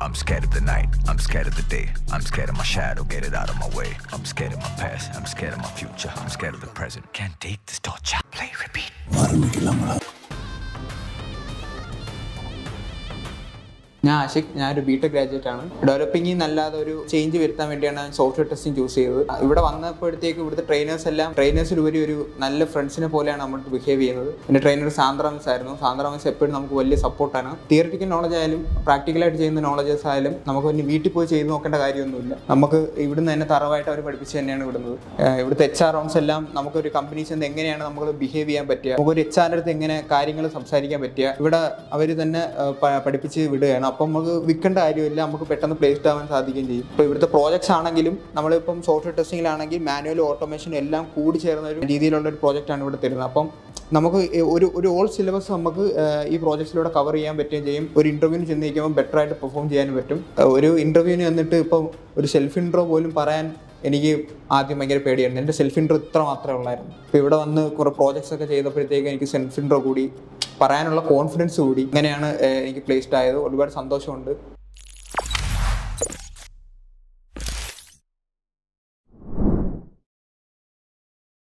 I'm scared of the night. I'm scared of the day. I'm scared of my shadow. Get it out of my way. I'm scared of my past. I'm scared of my future. I'm scared of the present. Can't take this torture. Play, repeat. ഞാൻ ആഷിഖ് ഞാനൊരു BTech graduate ആണ് ഡെവലപ്പിംഗിൽ നല്ലാതെ ഒരു change വരുത്താൻ വേണ്ടിയാണ് ഞാൻ software testing choose ചെയ്തത് ഇവിടെ വന്നപ്പോഴത്തേക്ക് ഇവിടുത്തെ ട്രെയിനേഴ്സ് എല്ലാം ട്രെയിനേഴ്സിലുപരി ഒരു നല്ല ഫ്രണ്ട്സിനെ പോലെയാണ് നമ്മൾ ബിഹേവ് ചെയ്യുന്നത് എൻ്റെ ട്രെയിനർ സാന്ദ്രാമിസ് ആയിരുന്നു സാന്ദ്രാമിസ് എപ്പോഴും നമുക്ക് വലിയ സപ്പോർട്ടാണ് തിയറിറ്റിക്കൽ നോളജ് ആയാലും പ്രാക്ടിക്കലായിട്ട് ചെയ്യുന്ന നോളജസ് ആയാലും നമുക്ക് ഇനി വീട്ടിൽ പോയി ചെയ്ത് നോക്കേണ്ട കാര്യമൊന്നുമില്ല നമുക്ക് ഇവിടുന്ന് തന്നെ തറവായിട്ട് അവർ പഠിപ്പിച്ച് തന്നെയാണ് വിടുന്നത് ഏഹ് ഇവിടുത്തെ എച്ച് ആർ റൗണ്ട്സ് എല്ലാം നമുക്കൊരു കമ്പനീസ് എങ്ങനെയാണ് നമുക്ക് ബിഹേവ് ചെയ്യാൻ പറ്റുക നമുക്കൊരു എച്ച് ആറിൻ്റെ അടുത്ത് എങ്ങനെ കാര്യങ്ങൾ സംസാരിക്കാൻ പറ്റുക ഇവിടെ അവർ തന്നെ ഏഹ് പ- പഠിപ്പിച്ച് വിടുകയാണ് അപ്പം നമുക്ക് വിൽക്കേണ്ട കാര്യമില്ല നമുക്ക് പെട്ടെന്ന് പ്ലേസ്ഡ് ആവാൻ സാധിക്കുകയും ചെയ്യും ഇപ്പോൾ ഇവിടുത്തെ പ്രോജക്ട്സ് ആണെങ്കിലും നമ്മളിപ്പം സോഫ്റ്റ്വെയർ ടെസ്റ്റിങ്ങിലാണെങ്കിൽ മാനുവൽ ഓട്ടോമേഷൻ എല്ലാം കൂടി ചേർന്ന ഒരു രീതിയിലുള്ള ഒരു പ്രോജക്റ്റാണ് ഇവിടെ തരുന്നത് അപ്പം നമുക്ക് ഈ ഒരു ഒരു ഓൾ സിലബസ് നമുക്ക് ഏഹ് ഈ പ്രോജക്ട്സിലൂടെ കവർ ചെയ്യാൻ പറ്റുകയും ചെയ്യും ഒരു ഇന്റർവ്യൂവിന് ചെന്ന് നിൽക്കുമ്പോൾ ബെറ്റർ ആയിട്ട് പെർഫോം ചെയ്യാനും പറ്റും ഏഹ് ഒരു ഇന്റർവ്യൂവിന് വന്നിട്ട് ഇപ്പം ഒരു സെൽഫ് ഇൻട്രോ പോലും പറയാൻ എനിക്ക് ആദ്യം ഭയങ്കര പേടിയായിരുന്നു എൻ്റെ സെൽഫ് ഇൻട്രോ ഇത്ര മാത്രമേ ഉള്ളായിരുന്നു ഇപ്പോൾ ഇവിടെ വന്ന് കുറേ പ്രോജക്ട്സ് ഒക്കെ ചെയ്തപ്പോഴത്തേക്ക് എനിക്ക് സെൽഫ് ഇൻട്രോ കൂടി പറയാനുള്ള കോൺഫിഡൻസ് കൂടി ഇങ്ങനെയാണ് ഏഹ് എനിക്ക് പ്ലേസ്ഡ് ആയത് ഒരുപാട് സന്തോഷമുണ്ട്